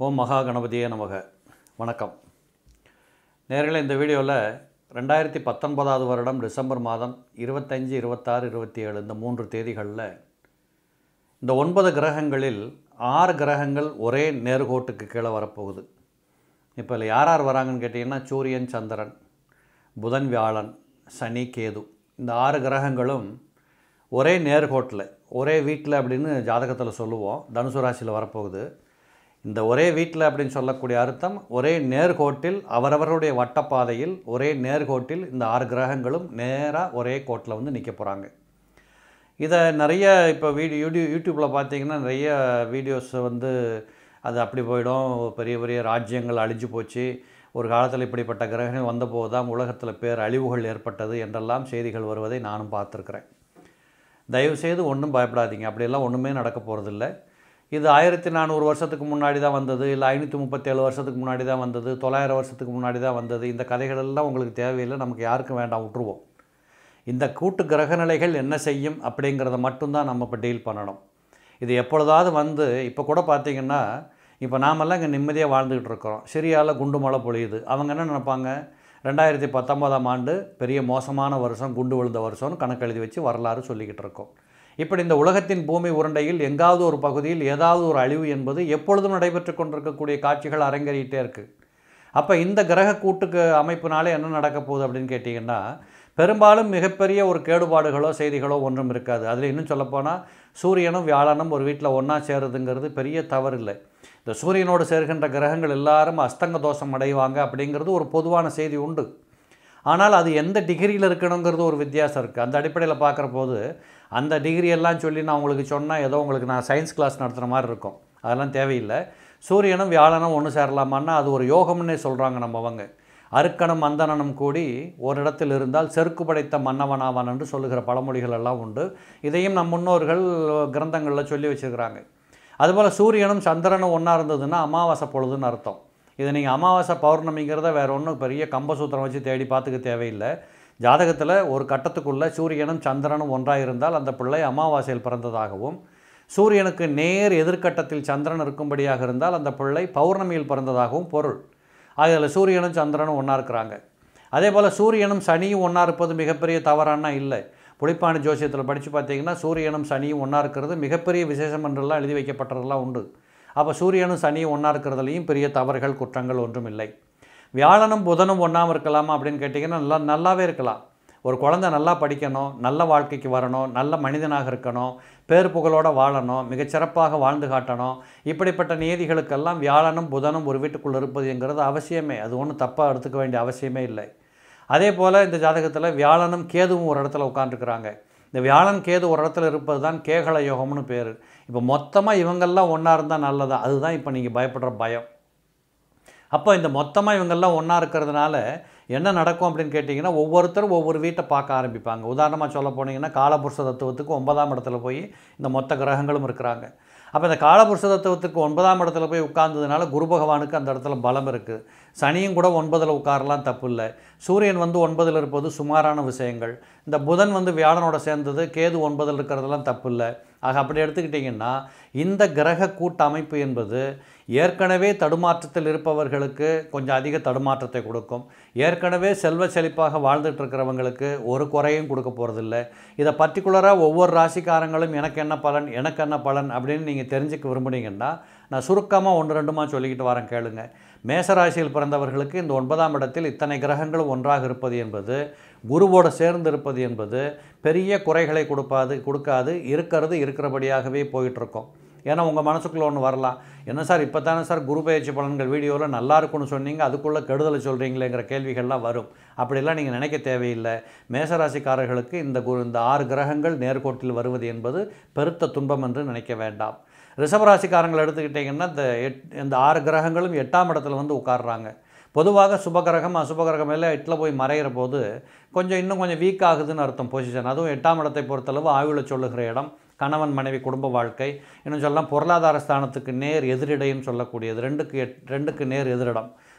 ஓம் மகா கணபதியே நமக வணக்கம் நேர்களே இந்த வீடியோவில் ரெண்டாயிரத்தி பத்தொன்பதாவது வருடம் டிசம்பர் மாதம் இருபத்தஞ்சி இருபத்தாறு இருபத்தி ஏழு இந்த மூன்று தேதிகளில் இந்த ஒன்பது கிரகங்களில் ஆறு கிரகங்கள் ஒரே நேர்கோட்டுக்கு கீழே வரப்போகுது இப்போ இதில் யார் யார் வராங்கன்னு கேட்டிங்கன்னா சூரியன் சந்திரன் புதன் வியாழன் சனி கேது இந்த ஆறு கிரகங்களும் ஒரே நேர்கோட்டில் ஒரே வீட்டில் அப்படின்னு ஜாதகத்தில் சொல்லுவோம் தனுசு ராசியில் வரப்போகுது இந்த ஒரே வீட்டில் அப்படின்னு சொல்லக்கூடிய அர்த்தம் ஒரே நேர்கோட்டில் அவரவர்களுடைய வட்டப்பாதையில் ஒரே நேர்கோட்டில் இந்த ஆறு கிரகங்களும் நேராக ஒரே கோட்டில் வந்து நிற்க போகிறாங்க இதை நிறைய இப்போ வீடியோ யூடியூ யூடியூப்பில் பார்த்தீங்கன்னா நிறைய வீடியோஸ் வந்து அது அப்படி போயிடும் பெரிய பெரிய ராஜ்யங்கள் அழிஞ்சு போச்சு ஒரு காலத்தில் இப்படிப்பட்ட கிரகங்கள் வந்தபோது தான் உலகத்தில் பேர் அழிவுகள் ஏற்பட்டது என்றெல்லாம் செய்திகள் வருவதை நானும் பார்த்துருக்குறேன் தயவுசெய்து ஒன்றும் பயப்படாதீங்க அப்படியெல்லாம் ஒன்றுமே நடக்க போகிறதில்ல இது ஆயிரத்தி நானூறு வருஷத்துக்கு முன்னாடி தான் வந்தது இல்லை ஐநூற்றி முப்பத்தேழு வருஷத்துக்கு முன்னாடி தான் வந்தது தொள்ளாயிரம் வருஷத்துக்கு முன்னாடி தான் வந்தது இந்த கதைகள் எல்லாம் உங்களுக்கு தேவையில்லை நமக்கு யாருக்கும் வேண்டாம் விட்டுருவோம் இந்த கூட்டு கிரகநிலைகள் என்ன செய்யும் அப்படிங்கிறத மட்டும்தான் நம்ம இப்போ டீல் பண்ணணும் இது எப்பொழுதாவது வந்து இப்போ கூட பார்த்தீங்கன்னா இப்போ நாமெல்லாம் இங்கே நிம்மதியாக வாழ்ந்துக்கிட்டு இருக்கிறோம் சிரியாவில் குண்டு மழை பொழியுது அவங்க என்ன நினைப்பாங்க ரெண்டாயிரத்தி பத்தொம்போதாம் ஆண்டு பெரிய மோசமான வருஷம் குண்டு விழுந்த வருஷம்னு கணக்கு எழுதி வச்சு வரலாறு சொல்லிக்கிட்டு இருக்கோம் இப்படி இந்த உலகத்தின் பூமி உருண்டையில் எங்காவது ஒரு பகுதியில் ஏதாவது ஒரு அழிவு என்பது எப்பொழுதும் நடைபெற்று கொண்டிருக்கக்கூடிய காட்சிகள் அரங்கேறிட்டே இருக்குது அப்போ இந்த கிரக கூட்டுக்கு அமைப்பினாலே என்ன நடக்க போகுது அப்படின்னு கேட்டிங்கன்னா பெரும்பாலும் மிகப்பெரிய ஒரு கேடுபாடுகளோ செய்திகளோ ஒன்றும் இருக்காது அதில் இன்னும் சொல்லப்போனால் சூரியனும் வியாழனும் ஒரு வீட்டில் ஒன்றா சேருதுங்கிறது பெரிய தவறு இல்லை இந்த சூரியனோடு சேர்கின்ற கிரகங்கள் எல்லாரும் அஸ்தங்க தோஷம் அடைவாங்க அப்படிங்கிறது ஒரு பொதுவான செய்தி உண்டு ஆனால் அது எந்த டிகிரியில் இருக்கணுங்கிறது ஒரு வித்தியாசம் இருக்குது அந்த அடிப்படையில் பார்க்குற போது அந்த டிகிரி எல்லாம் சொல்லி நான் உங்களுக்கு சொன்னால் ஏதோ உங்களுக்கு நான் சயின்ஸ் கிளாஸ் நடத்துகிற மாதிரி இருக்கும் அதெல்லாம் தேவையில்லை சூரியனும் வியாழனும் ஒன்று சேரலாமான்னா அது ஒரு யோகம்னே சொல்கிறாங்க நம்ம அவங்க அருக்கணும் மந்தனனும் கூடி ஒரு இடத்தில் இருந்தால் செருக்கு படைத்த மன்னவனாவான் என்று சொல்லுகிற பழமொழிகள் எல்லாம் உண்டு இதையும் நம் முன்னோர்கள் கிரந்தங்களில் சொல்லி வச்சுருக்கிறாங்க அதுபோல் சூரியனும் சந்திரனும் ஒன்றா இருந்ததுன்னா அமாவாசை பொழுதுன்னு அர்த்தம் இது நீங்கள் அமாவாசை பௌர்ணமிங்கிறத வேறு ஒன்றும் பெரிய கம்பசூத்திரம் வச்சு தேடி பார்த்துக்க தேவையில்லை ஜாதகத்தில் ஒரு கட்டத்துக்குள்ளே சூரியனும் சந்திரனும் ஒன்றாக இருந்தால் அந்த பிள்ளை அமாவாசையில் பிறந்ததாகவும் சூரியனுக்கு நேர் எதிர்கட்டத்தில் சந்திரன் இருக்கும்படியாக இருந்தால் அந்த பிள்ளை பௌர்ணமியில் பிறந்ததாகவும் பொருள் அதில் சூரியனும் சந்திரனும் ஒன்றா இருக்கிறாங்க அதே போல் சூரியனும் சனியும் ஒன்றா இருப்பது மிகப்பெரிய தவறானா இல்லை புளிப்பாணி ஜோசியத்தில் படித்து பார்த்தீங்கன்னா சூரியனும் சனியும் ஒன்றா இருக்கிறது மிகப்பெரிய விசேஷம் என்றெல்லாம் எழுதி வைக்கப்பட்டதெல்லாம் உண்டு அப்போ சூரியனும் சனியும் ஒன்றா இருக்கிறதுலையும் பெரிய தவறுகள் குற்றங்கள் ஒன்றும் இல்லை வியாழனும் புதனும் ஒன்றாமல் இருக்கலாமா அப்படின்னு கேட்டிங்கன்னா நல்லா நல்லாவே இருக்கலாம் ஒரு குழந்தை நல்லா படிக்கணும் நல்ல வாழ்க்கைக்கு வரணும் நல்ல மனிதனாக இருக்கணும் பேர் புகழோடு வாழணும் மிகச்சிறப்பாக வாழ்ந்து காட்டணும் இப்படிப்பட்ட நியதிகளுக்கெல்லாம் வியாழனும் புதனும் ஒரு வீட்டுக்குள்ளே இருப்பதுங்கிறது அவசியமே அது ஒன்றும் தப்பாக எடுத்துக்க வேண்டிய அவசியமே இல்லை அதே போல் இந்த ஜாதகத்தில் வியாழனும் கேதுவும் ஒரு இடத்துல உட்காந்துருக்குறாங்க இந்த வியாழன் கேது ஒரு இடத்துல இருப்பது தான் கேகல யோகம்னு பேர் இப்போ மொத்தமாக இவங்கெல்லாம் ஒன்றா இருந்தால் நல்லதா அதுதான் இப்போ நீங்கள் பயப்படுற பயம் அப்போ இந்த மொத்தமாக இவங்கெல்லாம் ஒன்றா இருக்கிறதுனால என்ன நடக்கும் அப்படின்னு கேட்டிங்கன்னா ஒவ்வொருத்தரும் ஒவ்வொரு வீட்டை பார்க்க ஆரம்பிப்பாங்க உதாரணமாக சொல்ல போனீங்கன்னா காலபுருஷ தத்துவத்துக்கு ஒன்பதாம் இடத்துல போய் இந்த மொத்த கிரகங்களும் இருக்கிறாங்க அப்போ இந்த காலபுருஷ தத்துவத்துக்கு ஒன்பதாம் இடத்துல போய் உட்கார்ந்ததுனால குரு பகவானுக்கு அந்த இடத்துல பலம் இருக்குது சனியும் கூட ஒன்பதில் உட்காரலாம் தப்பு இல்லை சூரியன் வந்து ஒன்பதில் இருப்பது சுமாரான விஷயங்கள் இந்த புதன் வந்து வியாழனோட சேர்ந்தது கேது ஒன்பதில் இருக்கிறதெல்லாம் தப்பு இல்லை ஆக அப்படி எடுத்துக்கிட்டிங்கன்னா இந்த கிரக கூட்ட அமைப்பு என்பது ஏற்கனவே தடுமாற்றத்தில் இருப்பவர்களுக்கு கொஞ்சம் அதிக தடுமாற்றத்தை கொடுக்கும் ஏற்கனவே செல்வ செழிப்பாக வாழ்ந்துட்டு இருக்கிறவங்களுக்கு ஒரு குறையும் கொடுக்க போகிறதில்ல இதை பர்டிகுலராக ஒவ்வொரு ராசிக்காரங்களும் எனக்கு என்ன பலன் எனக்கு என்ன பலன் அப்படின்னு நீங்கள் தெரிஞ்சுக்க விரும்புனீங்கன்னா நான் சுருக்கமாக ஒன்று ரெண்டுமா சொல்லிக்கிட்டு வரேன் கேளுங்க மேசராசியில் பிறந்தவர்களுக்கு இந்த ஒன்பதாம் இடத்தில் இத்தனை கிரகங்களும் ஒன்றாக இருப்பது என்பது குருவோடு சேர்ந்து இருப்பது என்பது பெரிய குறைகளை கொடுப்பாது கொடுக்காது இருக்கிறது இருக்கிறபடியாகவே போயிட்டுருக்கோம் ஏன்னா உங்கள் மனசுக்குள்ளே ஒன்று வரலாம் என்ன சார் இப்போ தானே சார் குரு பயிற்சி பலன்கள் வீடியோவில் நல்லா இருக்குன்னு சொன்னீங்க அதுக்குள்ளே கெடுதலை சொல்கிறீங்களேங்கிற கேள்விகள்லாம் வரும் அப்படிலாம் நீங்கள் நினைக்க தேவையில்லை மேசராசிக்காரர்களுக்கு இந்த குரு இந்த ஆறு கிரகங்கள் நேர்கோட்டில் வருவது என்பது பெருத்த துன்பம் என்று நினைக்க வேண்டாம் ரிஷபராசிக்காரங்களை எடுத்துக்கிட்டிங்கன்னா இந்த எட் இந்த ஆறு கிரகங்களும் எட்டாம் இடத்துல வந்து உட்காடுறாங்க பொதுவாக சுபகிரகம் அசுபகிரகம் எல்லாம் எட்டில் போய் மறைகிற போது கொஞ்சம் இன்னும் கொஞ்சம் வீக் ஆகுதுன்னு அர்த்தம் பொசிஷன் அதுவும் எட்டாம் இடத்தை பொறுத்தளவு ஆயுள சொல்லுகிற இடம் கணவன் மனைவி குடும்ப வாழ்க்கை இன்னும் சொல்லலாம் பொருளாதார ஸ்தானத்துக்கு நேர் எதிரிடைன்னு சொல்லக்கூடியது ரெண்டுக்கு எட் ரெண்டுக்கு நேர் எதிரிடம்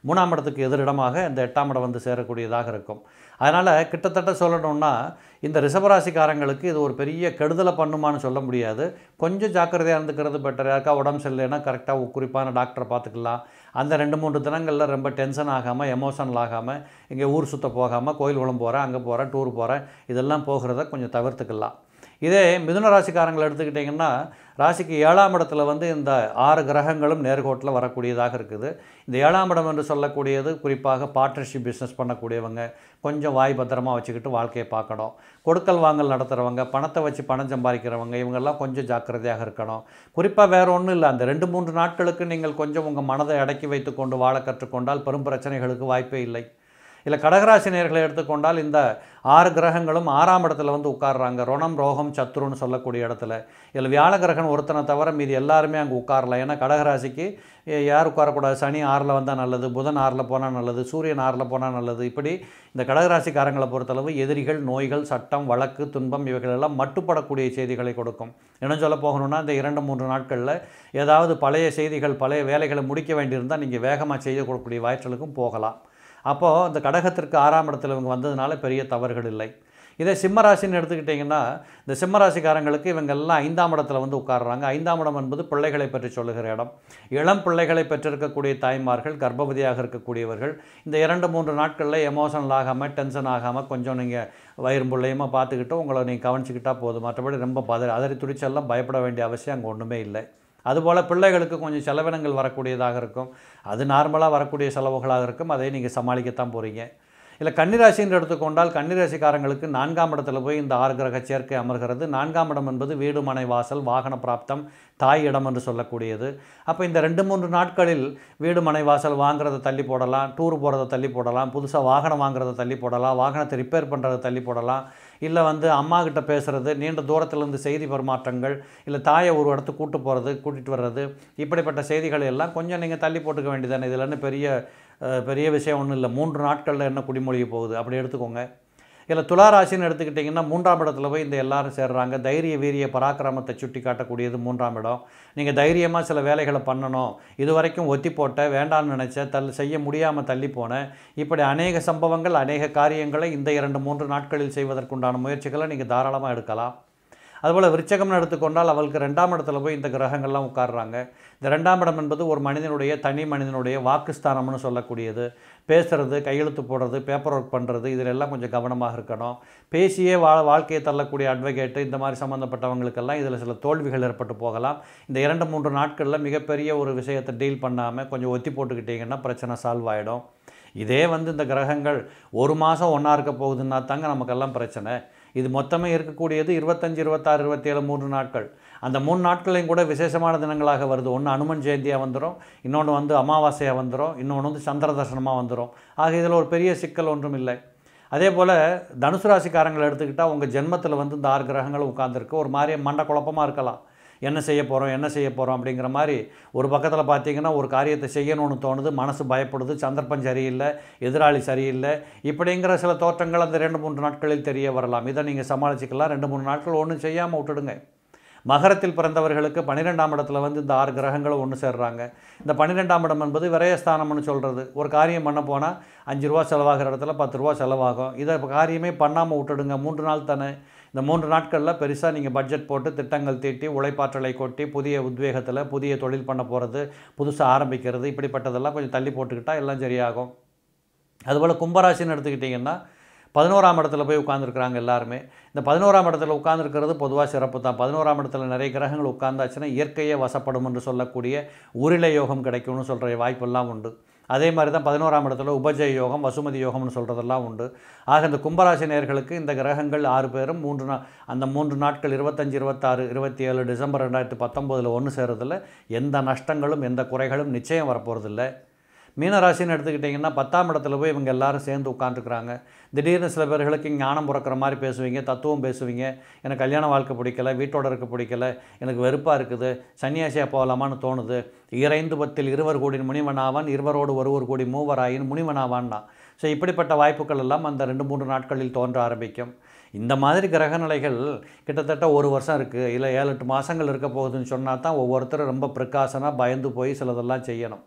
மூணாம் இடத்துக்கு எதிரிடமாக இந்த எட்டாம் இடம் வந்து சேரக்கூடியதாக இருக்கும் அதனால் கிட்டத்தட்ட சொல்லணும்னா இந்த ரிஷபராசிக்காரங்களுக்கு இது ஒரு பெரிய கெடுதலை பண்ணுமான்னு சொல்ல முடியாது கொஞ்சம் ஜாக்கிரதையாக இருந்துக்கிறது பெட்டர் யாருக்கா உடம்பு சரியில்லைன்னா கரெக்டாக குறிப்பான டாக்டரை பார்த்துக்கலாம் அந்த ரெண்டு மூன்று தினங்களில் ரொம்ப டென்ஷன் ஆகாமல் எமோஷனல் ஆகாமல் இங்கே ஊர் சுற்ற போகாமல் கோயில் குளம் போகிறேன் அங்கே போகிறேன் டூர் போகிறேன் இதெல்லாம் போகிறத கொஞ்சம் தவிர்த்துக்கலாம் இதே மிதுன ராசிக்காரங்களை எடுத்துக்கிட்டிங்கன்னா ராசிக்கு ஏழாம் இடத்துல வந்து இந்த ஆறு கிரகங்களும் நேர்கோட்டில் வரக்கூடியதாக இருக்குது இந்த ஏழாம் இடம் என்று சொல்லக்கூடியது குறிப்பாக பார்ட்னர்ஷிப் பிஸ்னஸ் பண்ணக்கூடியவங்க கொஞ்சம் வாய் பத்திரமா வச்சுக்கிட்டு வாழ்க்கையை பார்க்கணும் கொடுக்கல் வாங்கல் நடத்துகிறவங்க பணத்தை வச்சு பணம் சம்பாதிக்கிறவங்க இவங்கெல்லாம் கொஞ்சம் ஜாக்கிரதையாக இருக்கணும் குறிப்பாக வேறு ஒன்றும் இல்லை அந்த ரெண்டு மூன்று நாட்களுக்கு நீங்கள் கொஞ்சம் உங்கள் மனதை அடக்கி வைத்துக்கொண்டு வாழ கற்றுக்கொண்டால் பெரும் பிரச்சனைகளுக்கு வாய்ப்பே இல்லை இல்லை கடகராசி நேர்களை எடுத்துக்கொண்டால் இந்த ஆறு கிரகங்களும் ஆறாம் இடத்துல வந்து உட்கார்றாங்க ருணம் ரோகம் சத்ருன்னு சொல்லக்கூடிய இடத்துல இதில் வியாழ கிரகன் ஒருத்தனை தவிர மீதி எல்லாருமே அங்கே உட்காரலாம் ஏன்னா கடகராசிக்கு எ- யார் உட்காரக்கூடாது சனி ஆறில் வந்தால் நல்லது புதன் ஆறில் போனால் நல்லது சூரியன் ஆறில் போனால் நல்லது இப்படி இந்த கடகராசிக்காரங்களை பொறுத்தளவு எதிரிகள் நோய்கள் சட்டம் வழக்கு துன்பம் இவைகளெல்லாம் மட்டுப்படக்கூடிய செய்திகளை கொடுக்கும் இன்னும் சொல்ல போகணும்னா இந்த இரண்டு மூன்று நாட்களில் ஏதாவது பழைய செய்திகள் பழைய வேலைகளை முடிக்க வேண்டியிருந்தால் நீங்கள் வேகமாக செய்யக்கூடிய வாய்ச்சலுக்கும் போகலாம் அப்போது இந்த கடகத்திற்கு ஆறாம் இடத்துல இவங்க வந்ததுனால பெரிய தவறுகள் இல்லை இதே சிம்மராசின்னு எடுத்துக்கிட்டிங்கன்னா இந்த சிம்மராசிக்காரங்களுக்கு இவங்க எல்லாம் ஐந்தாம் இடத்துல வந்து உட்கார்றாங்க ஐந்தாம் இடம் என்பது பிள்ளைகளை பற்றி சொல்லுகிற இடம் இளம் பிள்ளைகளை பெற்றிருக்கக்கூடிய தாய்மார்கள் கர்ப்பவதியாக இருக்கக்கூடியவர்கள் இந்த இரண்டு மூன்று நாட்களில் எமோஷனல் ஆகாமல் டென்ஷன் ஆகாமல் கொஞ்சம் நீங்கள் வயிறு பிள்ளையுமா பார்த்துக்கிட்டு உங்களை நீங்கள் கவனிச்சிக்கிட்டா போதும் மற்றபடி ரொம்ப பதறி அதறி துடிச்செல்லாம் பயப்பட வேண்டிய அவசியம் அங்கே ஒன்றுமே இல்லை அதுபோல் பிள்ளைகளுக்கு கொஞ்சம் செலவினங்கள் வரக்கூடியதாக இருக்கும் அது நார்மலாக வரக்கூடிய செலவுகளாக இருக்கும் அதை நீங்கள் சமாளிக்கத்தான் போகிறீங்க இல்லை கன்னிராசின்னு எடுத்துக்கொண்டால் கன்னிராசிக்காரங்களுக்கு நான்காம் இடத்துல போய் இந்த ஆறு கிரக சேர்க்கை அமர்கிறது நான்காம் இடம் என்பது வீடு மனை வாசல் வாகன பிராப்தம் தாய் இடம் என்று சொல்லக்கூடியது அப்போ இந்த ரெண்டு மூன்று நாட்களில் வீடு மனை வாசல் வாங்குறத தள்ளி போடலாம் டூர் போகிறத தள்ளி போடலாம் புதுசாக வாகனம் வாங்குறத தள்ளி போடலாம் வாகனத்தை ரிப்பேர் பண்ணுறதை தள்ளி போடலாம் இல்லை வந்து அம்மா கிட்ட பேசுகிறது நீண்ட தூரத்திலிருந்து செய்தி பரிமாற்றங்கள் இல்லை தாயை ஒரு இடத்துக்கு கூட்டு போகிறது கூட்டிகிட்டு வர்றது இப்படிப்பட்ட செய்திகள் எல்லாம் கொஞ்சம் நீங்கள் தள்ளி போட்டுக்க வேண்டியதானே இதில் என்ன பெரிய அஹ், பெரிய விஷயம் ஒன்றும் இல்லை மூன்று நாட்களில் என்ன குடிமொழிய போகுது அப்படி எடுத்துக்கோங்க இல்லை துளாராசின்னு எடுத்துக்கிட்டிங்கன்னா மூன்றாம் இடத்துல போய் இந்த எல்லாரும் சேர்றாங்க தைரிய வீரிய பராக்கிரமத்தை சுட்டி காட்டக்கூடியது மூன்றாம் இடம் நீங்கள் தைரியமாக சில வேலைகளை பண்ணணும் இது வரைக்கும் ஒத்தி போட்ட வேண்டாம்னு நினச்ச தள் செய்ய முடியாமல் தள்ளி போன இப்படி அநேக சம்பவங்கள் அநேக காரியங்களை இந்த இரண்டு மூன்று நாட்களில் செய்வதற்குண்டான முயற்சிகளை நீங்கள் தாராளமாக எடுக்கலாம் அதுபோல் விருச்சகம்னு எடுத்துக்கொண்டால் அவளுக்கு ரெண்டாம் இடத்துல போய் இந்த கிரகங்கள்லாம் உட்கார்றாங்க இந்த ரெண்டாம் இடம் என்பது ஒரு மனிதனுடைய தனி மனிதனுடைய வாக்குஸ்தானம்னு சொல்லக்கூடியது பேசுறது கையெழுத்து போடுறது பேப்பர் ஒர்க் பண்ணுறது இதில் எல்லாம் கொஞ்சம் கவனமாக இருக்கணும் பேசியே வா வாழ்க்கையை தள்ளக்கூடிய அட்வொகேட்டு இந்த மாதிரி சம்மந்தப்பட்டவங்களுக்கெல்லாம் இதில் சில தோல்விகள் ஏற்பட்டு போகலாம் இந்த இரண்டு மூன்று நாட்களில் மிகப்பெரிய ஒரு விஷயத்தை டீல் பண்ணாமல் கொஞ்சம் ஒத்தி போட்டுக்கிட்டிங்கன்னா பிரச்சனை சால்வ் ஆகிடும் இதே வந்து இந்த கிரகங்கள் ஒரு மாதம் ஒன்றா இருக்க போகுதுன்னா தாங்க நமக்கெல்லாம் பிரச்சனை இது மொத்தமே இருக்கக்கூடியது இருபத்தஞ்சு இருபத்தாறு இருபத்தேழு மூன்று நாட்கள் அந்த மூணு நாட்களையும் கூட விசேஷமான தினங்களாக வருது ஒன்று அனுமன் ஜெயந்தியாக வந்துடும் இன்னொன்று வந்து அமாவாசையாக வந்துடும் இன்னொன்று வந்து சந்திர தர்சனமாக வந்துடும் ஆக இதில் ஒரு பெரிய சிக்கல் ஒன்றும் இல்லை அதே போல் தனுசு ராசிக்காரங்களை எடுத்துக்கிட்டால் உங்கள் ஜென்மத்தில் வந்து இந்த ஆறு கிரகங்களும் உட்காந்துருக்கு ஒரு மாதிரி மண்ட குழப்பமாக இருக்கலாம் என்ன செய்ய போகிறோம் என்ன செய்ய போகிறோம் அப்படிங்கிற மாதிரி ஒரு பக்கத்தில் பார்த்தீங்கன்னா ஒரு காரியத்தை செய்யணும்னு தோணுது மனசு பயப்படுது சந்தர்ப்பம் சரியில்லை எதிராளி சரியில்லை இப்படிங்கிற சில தோற்றங்கள் அந்த ரெண்டு மூன்று நாட்களில் தெரிய வரலாம் இதை நீங்கள் சமாளிச்சுக்கலாம் ரெண்டு மூணு நாட்கள் ஒன்றும் செய்யாமல் விட்டுடுங்க மகரத்தில் பிறந்தவர்களுக்கு பன்னிரெண்டாம் இடத்துல வந்து இந்த ஆறு கிரகங்களும் ஒன்று சேர்றாங்க இந்த பன்னிரெண்டாம் இடம் என்பது விரயஸ்தானம்னு சொல்கிறது ஒரு காரியம் பண்ண போனால் அஞ்சு ரூபா செலவாகிற இடத்துல பத்து ரூபா செலவாகும் இதை இப்போ காரியமே பண்ணாமல் விட்டுடுங்க மூன்று நாள் தானே இந்த மூன்று நாட்களில் பெருசாக நீங்கள் பட்ஜெட் போட்டு திட்டங்கள் தீட்டி உழைப்பாற்றலை கொட்டி புதிய உத்வேகத்தில் புதிய தொழில் பண்ண போகிறது புதுசாக ஆரம்பிக்கிறது இப்படிப்பட்டதெல்லாம் கொஞ்சம் தள்ளி போட்டுக்கிட்டால் எல்லாம் சரியாகும் அதுபோல் கும்பராசின்னு எடுத்துக்கிட்டிங்கன்னா பதினோராம் இடத்துல போய் உட்காந்துருக்குறாங்க எல்லாருமே இந்த பதினோராம் இடத்துல உட்காந்துருக்கிறது பொதுவாக சிறப்பு தான் பதினோராம் இடத்துல நிறைய கிரகங்கள் உட்கார்ந்தாச்சுன்னா இயற்கையே வசப்படும் என்று சொல்லக்கூடிய உரிலை யோகம் கிடைக்கும்னு சொல்கிற வாய்ப்பெல்லாம் உண்டு அதே மாதிரி தான் பதினோராம் இடத்துல உபஜய யோகம் வசுமதி யோகம்னு சொல்கிறதெல்லாம் உண்டு ஆக இந்த கும்பராசி நேயர்களுக்கு இந்த கிரகங்கள் ஆறு பேரும் மூன்று நா அந்த மூன்று நாட்கள் இருபத்தஞ்சி இருபத்தாறு இருபத்தி ஏழு டிசம்பர் ரெண்டாயிரத்தி பத்தொம்போதில் ஒன்று சேரதில் எந்த நஷ்டங்களும் எந்த குறைகளும் நிச்சயம் வரப்போகிறதில்ல மீனராசின்னு எடுத்துக்கிட்டிங்கன்னா பத்தாம் இடத்துல போய் இவங்க எல்லாரும் சேர்ந்து உட்காந்துருக்குறாங்க திடீர்னு சில பேர்களுக்கு ஞானம் பிறக்கிற மாதிரி பேசுவீங்க தத்துவம் பேசுவீங்க எனக்கு கல்யாண வாழ்க்கை பிடிக்கல வீட்டோட இருக்க பிடிக்கல எனக்கு வெறுப்பாக இருக்குது சன்னியாசியாக போகலாமான்னு தோணுது இறைந்து பத்தில் இருவர் கூடி முனிவனாவான் இருவரோடு ஒருவர் கூடி மூவராயின் முனிவனாவான்னா ஸோ இப்படிப்பட்ட வாய்ப்புகள் எல்லாம் அந்த ரெண்டு மூன்று நாட்களில் தோன்ற ஆரம்பிக்கும் இந்த மாதிரி கிரக நிலைகள் கிட்டத்தட்ட ஒரு வருஷம் இருக்குது இல்லை ஏழு எட்டு மாதங்கள் இருக்க போகுதுன்னு சொன்னால் தான் ஒவ்வொருத்தரும் ரொம்ப ப்ரிகாஷனாக பயந்து போய் சிலதெல்லாம் செய்யணும்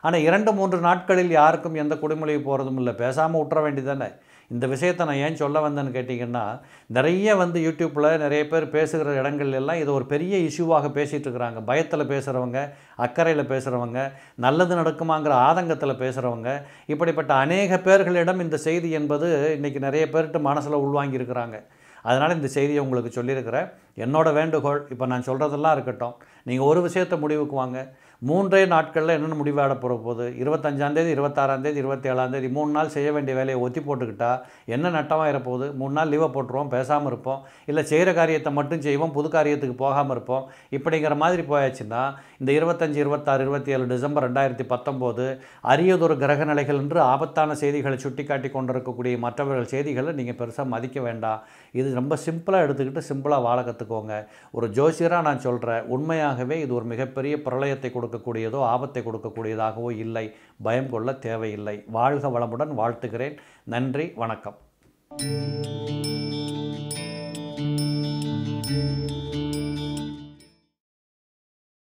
ஆனால் இரண்டு மூன்று நாட்களில் யாருக்கும் எந்த குடிமொழிவு போகிறதும் இல்லை பேசாமல் விட்டுற வேண்டியதானே இந்த விஷயத்தை நான் ஏன் சொல்ல வந்தேன்னு கேட்டிங்கன்னா நிறைய வந்து யூடியூப்பில் நிறைய பேர் பேசுகிற இடங்கள் எல்லாம் இது ஒரு பெரிய இஷ்யூவாக பேசிகிட்டு இருக்கிறாங்க பயத்தில் பேசுகிறவங்க அக்கறையில் பேசுகிறவங்க நல்லது நடக்குமாங்கிற ஆதங்கத்தில் பேசுகிறவங்க இப்படிப்பட்ட அநேக பேர்களிடம் இந்த செய்தி என்பது இன்றைக்கி நிறைய பேர்கிட்ட மனசில் உள்வாங்கி இருக்கிறாங்க அதனால் இந்த செய்தியை உங்களுக்கு சொல்லியிருக்கிறேன் என்னோட வேண்டுகோள் இப்போ நான் சொல்கிறதெல்லாம் இருக்கட்டும் நீங்கள் ஒரு விஷயத்தை முடிவுக்கு வாங்க மூன்றே நாட்களில் என்னென்ன முடிவாட போகிற போகுது இருபத்தஞ்சாந்தேதி இருபத்தாறாந்தேதி இருபத்தி ஏழாந்தேதி மூணு நாள் செய்ய வேண்டிய வேலையை ஒத்தி போட்டுக்கிட்டா என்ன நட்டமாக இருப்போகுது மூணு நாள் லீவை போட்டுருவோம் பேசாமல் இருப்போம் இல்லை செய்கிற காரியத்தை மட்டும் செய்வோம் புது காரியத்துக்கு போகாமல் இருப்போம் இப்படிங்கிற மாதிரி போயாச்சுன்னா இந்த இருபத்தஞ்சி இருபத்தாறு இருபத்தி ஏழு டிசம்பர் ரெண்டாயிரத்தி பத்தொம்போது அரியதொரு கிரக நிலைகள் என்று ஆபத்தான செய்திகளை சுட்டிக்காட்டி கொண்டிருக்கக்கூடிய மற்றவர்கள் செய்திகளை நீங்கள் பெருசாக மதிக்க வேண்டாம் இது ரொம்ப சிம்பிளாக எடுத்துக்கிட்டு சிம்பிளாக வாழ கற்றுக்கோங்க ஒரு ஜோசியராக நான் சொல்கிறேன் உண்மையாகவே இது ஒரு மிகப்பெரிய பிரளயத்தை கொடுக்கக்கூடியதோ ஆபத்தை கொடுக்கக்கூடியதாகவோ இல்லை பயம் கொள்ள தேவையில்லை வாழ்க வளமுடன் வாழ்த்துகிறேன் நன்றி வணக்கம்